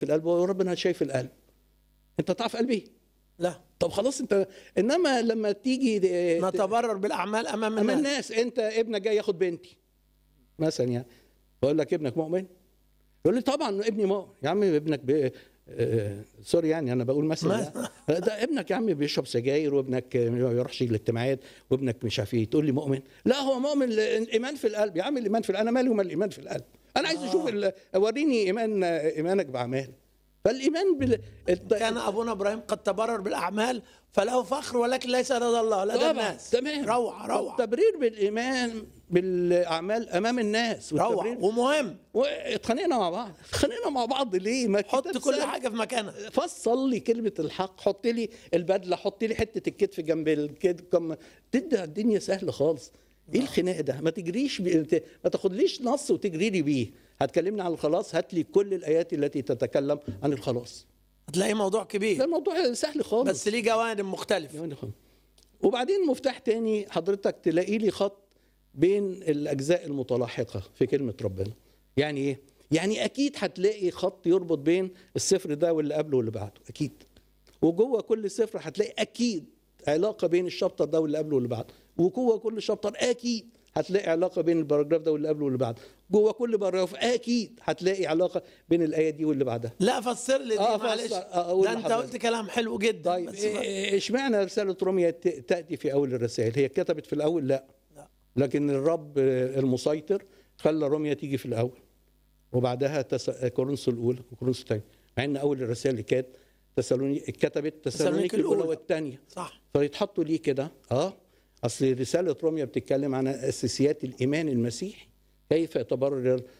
في القلب وربنا شايف القلب انت تعرف قلبي لا طب خلاص انت انما لما تيجي ت- نتبرر بالاعمال امام اما الناس الناس انت ابنك جاي ياخد بنتي مثلا يعني بقول لك ابنك مؤمن يقول لي طبعا ابني مؤمن يا عم ابنك ب... آه، سوري يعني انا بقول مثلا ما- ده ابنك يا عم بيشرب سجاير وابنك ما يروحش الاجتماعات وابنك مش عارف ايه تقول لي مؤمن لا هو مؤمن ل- الايمان في القلب يا عم الايمان في القلب انا مالي ومال الايمان في القلب انا عايز اشوف ال- وريني ايمان ايمانك باعمال فالايمان بال... الت- كان ابونا ابراهيم قد تبرر بالاعمال فله فخر ولكن ليس لدى الله لدى طبعا الناس تمام روعه روعه التبرير بالايمان بالاعمال امام الناس روعه والتبرير ومهم واتخانقنا مع بعض اتخانقنا مع بعض ليه ما حط الكتاب كل سهل. حاجه في مكانها فصل لي كلمه الحق حط لي البدله حط لي حته الكتف جنب الكتف كم تبدا الدنيا سهله خالص ايه الخناق ده ما تجريش ب... ما تاخدليش نص وتجري لي بيه هتكلمني عن الخلاص هات لي كل الايات التي تتكلم عن الخلاص هتلاقي موضوع ده كبير الموضوع سهل خالص بس ليه جوانب مختلفه يعني خالص. وبعدين مفتاح تاني حضرتك تلاقي لي خط بين الاجزاء المتلاحقه في كلمه ربنا يعني ايه يعني اكيد هتلاقي خط يربط بين السفر ده واللي قبله واللي بعده اكيد وجوه كل سفر هتلاقي اكيد علاقه بين الشابتر ده واللي قبله واللي بعده وجوه كل شابتر اكيد هتلاقي علاقه بين الباراجراف ده واللي قبله واللي بعده جوه كل باراجراف اكيد هتلاقي علاقه بين الايه دي واللي بعدها لا فسر لي دي آه، معلش فسر. آه، أقول ده انت لحضرتك. قلت كلام حلو جدا طيب بس إيه- إيه- اشمعنى رساله روميا ت- تاتي في اول الرسائل هي كتبت في الاول لا لا. لكن الرب آه، المسيطر خلى روميا تيجي في الاول وبعدها تس... كورنثوس الاولى وكورنثوس الثانيه مع ان اول الرسائل اللي كانت تسالوني كتبت تسالونيك الاولى الأولى. والثانيه صح فيتحطوا ليه كده اه اصل رساله روميا بتتكلم عن اساسيات الايمان المسيحي كيف يتبرر ال-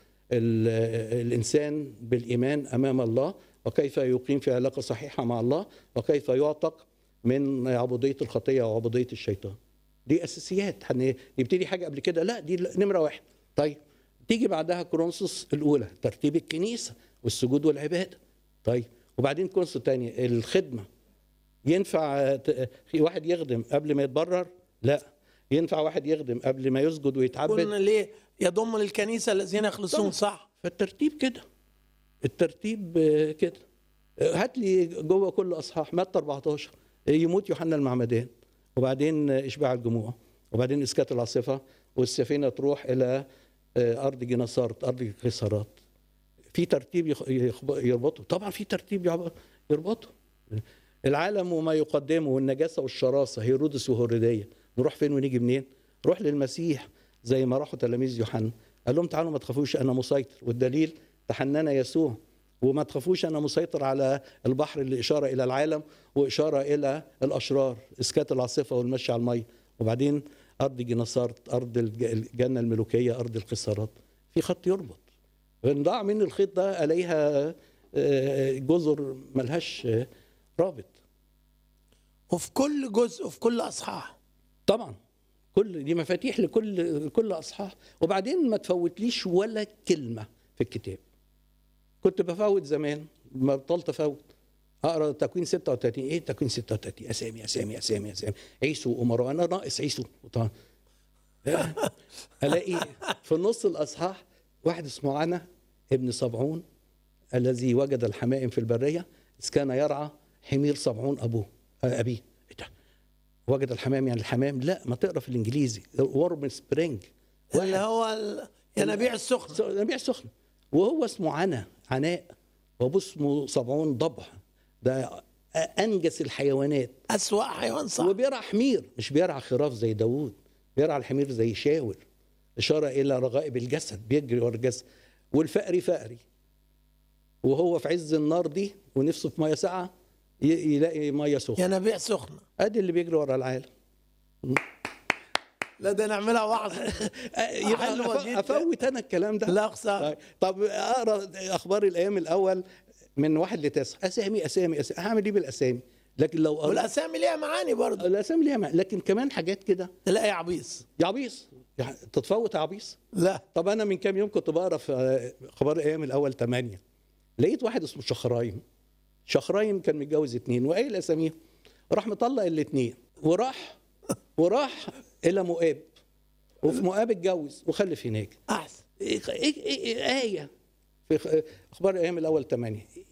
الانسان بالايمان امام الله وكيف يقيم في علاقه صحيحه مع الله وكيف يعتق من عبوديه الخطيه وعبوديه الشيطان دي اساسيات هن- نبتدي حاجه قبل كده لا دي نمره واحد طيب تيجي بعدها كورنثوس الاولى ترتيب الكنيسه والسجود والعباده طيب وبعدين كورنثوس الثانيه الخدمه ينفع ت- في واحد يخدم قبل ما يتبرر لا ينفع واحد يخدم قبل ما يسجد ويتعبد قلنا ليه يضم للكنيسه الذين يخلصون طبعا. صح فالترتيب كده الترتيب آه، كده آه، هات لي جوه كل اصحاح متى 14 آه، يموت يوحنا المعمدان وبعدين آه، اشباع الجموع وبعدين اسكات العاصفه والسفينه تروح الى آه، ارض جنصارت ارض القيصرات في ترتيب يخ- يخب- يربطه طبعا في ترتيب يعب- يربطه العالم وما يقدمه والنجاسه والشراسه هيرودس وهيروديه نروح فين ونيجي منين روح للمسيح زي ما راحوا تلاميذ يوحنا قال لهم تعالوا ما تخافوش انا مسيطر والدليل تحننا يسوع وما تخافوش انا مسيطر على البحر اللي اشاره الى العالم واشاره الى الاشرار اسكات العاصفه والمشي على الميه وبعدين ارض جنصارت ارض الج- الجنه الملوكيه ارض القيصرات في خط يربط ضاع من الخيط ده عليها آه، جزر ملهاش آه، رابط وفي كل جزء وفي كل اصحاح طبعا كل دي مفاتيح لكل لكل اصحاح وبعدين ما تفوتليش ولا كلمه في الكتاب كنت بفوت زمان ما بطلت افوت اقرا تكوين 36 ايه تكوين 36 اسامي اسامي اسامي اسامي عيسو ومروان انا ناقص عيسو طبعا الاقي في نص الاصحاح واحد اسمه عنا ابن صبعون الذي وجد الحمائم في البريه اذ كان يرعى حمير صبعون ابوه آه، ابيه ايه ده وجد الحمام يعني الحمام لا ما تقرا في الانجليزي ورم سبرينج اللي هو ال- ينابيع السخن نبيع سخن وهو اسمه عنا عناء وابوه اسمه صبعون ضبع ده انجس الحيوانات اسوا حيوان صح وبيرعى حمير مش بيرعى خراف زي داوود بيرعى الحمير زي شاول إشارة إلى رغائب الجسد بيجري ورا الجسد والفقري فقري وهو في عز النار دي ونفسه في مية ساقعة ي- يلاقي مية سخنة ينابيع سخنه ادي اللي بيجري ورا العالم لا ده نعملها وعظ يبقى حلوة أف- جدا. افوت انا الكلام ده لا خساره طيب طب اقرا اخبار الايام الاول من واحد لتسعه اسامي اسامي اسامي هعمل ايه بالاسامي لكن لو قرأت والاسامي ليها معاني برضه الاسامي ليها معنى. لكن كمان حاجات كده تلاقي عبيص يا عبيص يعني تتفوت يا عبيص لا طب انا من كام يوم كنت بقرا في آه، اخبار الايام الاول 8 لقيت واحد اسمه شخرايم شخرايم كان متجوز اتنين وقايل اساميهم راح مطلق الاثنين وراح وراح الى مؤاب وفي مؤاب اتجوز وخلف هناك احسن إيه إيه إيه إيه آية في خ- أخبار الأيام الأول ثمانية